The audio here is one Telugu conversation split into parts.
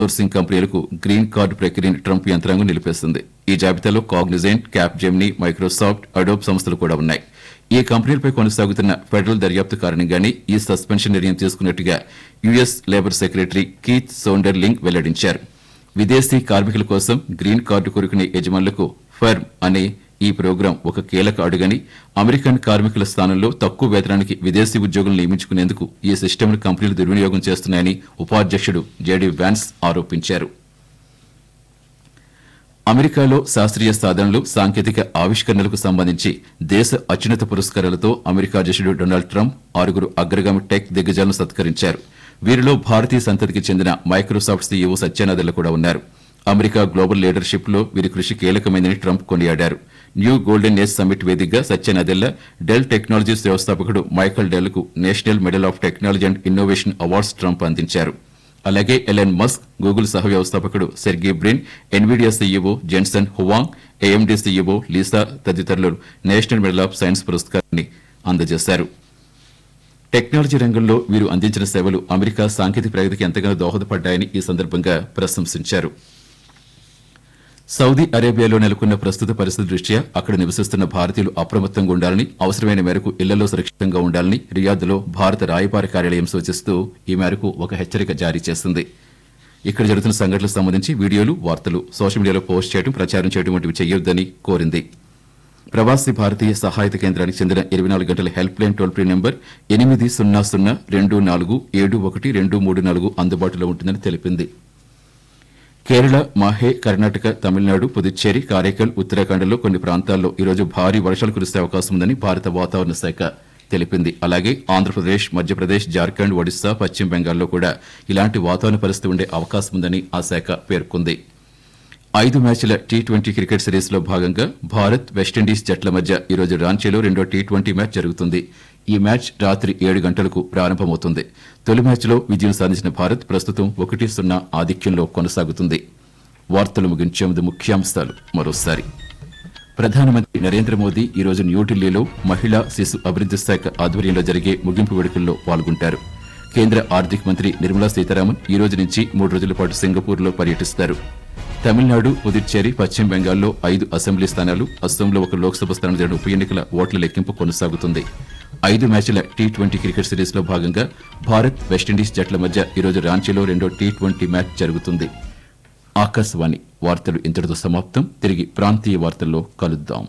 సోర్సింగ్ కంపెనీలకు గ్రీన్ కార్డు ప్రక్రియను ట్రంప్ యంత్రాంగం నిలిపేస్తుంది ఈ జాబితాలో Cognizant Capgemini Microsoft Adobe సంస్థలు కూడా ఉన్నాయి ఈ కంపెనీలపై కొనసాగుతున్న ఫెడరల్ దర్యాప్తు కారణంగానే ఈ సస్పెన్షన్ నిర్ణయం తీసుకున్నట్టుగా US labour secretary Keith Sonderling వెల్లడించారు విదేశీ కార్మికుల కోసం గ్రీన్ కార్డు కోరుకునే యజమానులకు ఫర్మ్ అనే ఈ ప్రోగ్రాం ఒక కీలక అడుగని అమెరికన్ కార్మికుల స్థానంలో తక్కువ వేతనానికి విదేశీ ఉద్యోగులు నియమించుకునేందుకు ఈ సిస్టమ్ను కంపెనీలు దుర్వినియోగం చేస్తున్నాయని ఉపాధ్యక్షుడు జేడీ వ్యాన్స్ ఆరోపించారు అమెరికాలో శాస్త్రీయ సాధనలు సాంకేతిక ఆవిష్కరణలకు సంబంధించి దేశ అత్యున్నత పురస్కారాలతో అమెరికా అధ్యక్షుడు డొనాల్డ్ ట్రంప్ ఆరుగురు అగ్రగామి టెక్ దిగ్గజాలను సత్కరించారు వీరిలో భారతీయ సంతతికి చెందిన మైక్రోసాఫ్ట్ సీఈఓ సత్యానాదెల్ల కూడా ఉన్నారు అమెరికా గ్లోబల్ లీడర్షిప్ లో వీరి కృషి కీలకమైందని ట్రంప్ కొనియాడారు న్యూ గోల్డెన్ ఏజ్ సమ్మిట్ వేదికగా సత్యనాదెల్ల డెల్ టెక్నాలజీస్ వ్యవస్థాపకుడు మైకల్ డెల్ కు national medal of technology and innovation awards Trump అందించారు అలాగే ఎలెన్ మస్క్ గూగుల్ సహ వ్యవస్థాపకుడు Sergey Brin Nvidia CEO Jensen Huang AMD CEO Lisa తదితరులు నేషనల్ మెడల్ ఆఫ్ సైన్స్ పురస్కారాన్ని అందజేశారు టెక్నాలజీ రంగంలో వీరు అందించిన సేవలు అమెరికా సాంకేతిక ప్రగతికి ఎంతగానో దోహదపడ్డాయని ఈ సందర్భంగా ప్రశంసించారు సౌదీ అరేబియాలో నెలకొన్న ప్రస్తుత పరిస్థితి దృష్ట్యా అక్కడ నివసిస్తున్న భారతీయులు అప్రమత్తంగా ఉండాలని అవసరమైన మేరకు ఇళ్లలో సురక్షితంగా ఉండాలని రియాద్లో భారత రాయబార కార్యాలయం సూచిస్తూ ఈ మేరకు ఒక హెచ్చరిక జారీ చేసింది ఇక్కడ జరుగుతున్న సంఘటనలకు సంబంధించి వీడియోలు వార్తలు సోషల్ మీడియాలో పోస్ట్ చేయడం ప్రచారం చేయడం వంటివి చేయొద్దని కోరింది ప్రవాసీ భారతీయ సహాయత కేంద్రానికి చెందిన ఇరవై నాలుగు గంటల helpline toll free number ఎనిమిది సున్నా సున్నా రెండు నాలుగు ఏడు ఒకటి రెండు మూడు నాలుగు అందుబాటులో ఉంటుందని తెలిపింది కేరళ మాహే కర్ణాటక తమిళనాడు పుదుచ్చేరి కారైకల్ ఉత్తరాఖండ్లో కొన్ని ప్రాంతాల్లో ఈరోజు భారీ వర్షాలు కురిసే అవకాశం ఉందని భారత వాతావరణ శాఖ తెలిపింది అలాగే ఆంధ్రప్రదేశ్ మధ్యప్రదేశ్ జార్ఖండ్ ఒడిశా పశ్చిమ బెంగాల్లో కూడా ఇలాంటి వాతావరణ పరిస్థితి ఉండే అవకాశం ఉందని ఆ శాఖ పేర్కొంది ఐదు మ్యాచ్ల టీ ట్వంటీ క్రికెట్ సిరీస్ లో భాగంగా భారత్ వెస్టిండీస్ జట్ల మధ్య ఈరోజు రాంచీలో రెండో టీ ట్వంటీ మ్యాచ్ జరుగుతుంది ఈ మ్యాచ్ రాత్రి ఏడు గంటలకు ప్రారంభమవుతుంది తొలి మ్యాచ్లో విజయం సాధించిన భారత్ ప్రస్తుతం ఒకటి సున్నా ఆధిక్యంలో కొనసాగుతుంది వార్తలు ముగించే ముందు ముఖ్యాంశాలు మరోసారి ప్రధానమంత్రి నరేంద్ర మోదీ ఈరోజు న్యూఢిల్లీలో మహిళా శిశు అభివృద్ది శాఖ ఆధ్వర్యంలో జరిగే ముగింపు వేడుకల్లో పాల్గొంటారు కేంద్ర ఆర్థిక మంత్రి నిర్మలా సీతారామన్ ఈ రోజు నుంచి మూడు రోజుల పాటు సింగపూర్లో పర్యటిస్తారు తమిళనాడు పుదుచ్చేరి పశ్చిమ బెంగాల్లో ఐదు అసెంబ్లీ స్థానాలు అస్సాంలో ఒక లోక్సభ స్థానం జరిగిన ఉప ఎన్నికల ఓట్ల లెక్కింపు కొనసాగుతుంది ఐదు మ్యాచ్ల టీ ట్వంటీ క్రికెట్ సిరీస్ లో భాగంగా భారత్ వెస్టిండీస్ జట్ల మధ్య ఈరోజు రాంచీలో రెండో టీ ట్వంటీ మ్యాచ్ జరుగుతుంది ఆకాశవాణి వార్తలు ఇంతటితో సమాప్తం తిరిగి ప్రాంతీయ వార్తల్లో కలుద్దాం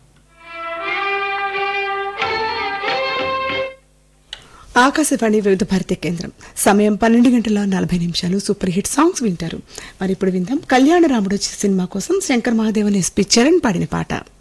ఆకాశవాణి వివిధ భారతి కేంద్రం సమయం పన్నెండు గంటల నలభై నిమిషాలు సూపర్ హిట్ సాంగ్స్ వింటారు మరి ఇప్పుడు విందాం కళ్యాణ రాముడు సినిమా కోసం శంకర్ మహాదేవన్ ఎస్పి చరణ్ పాడిన పాట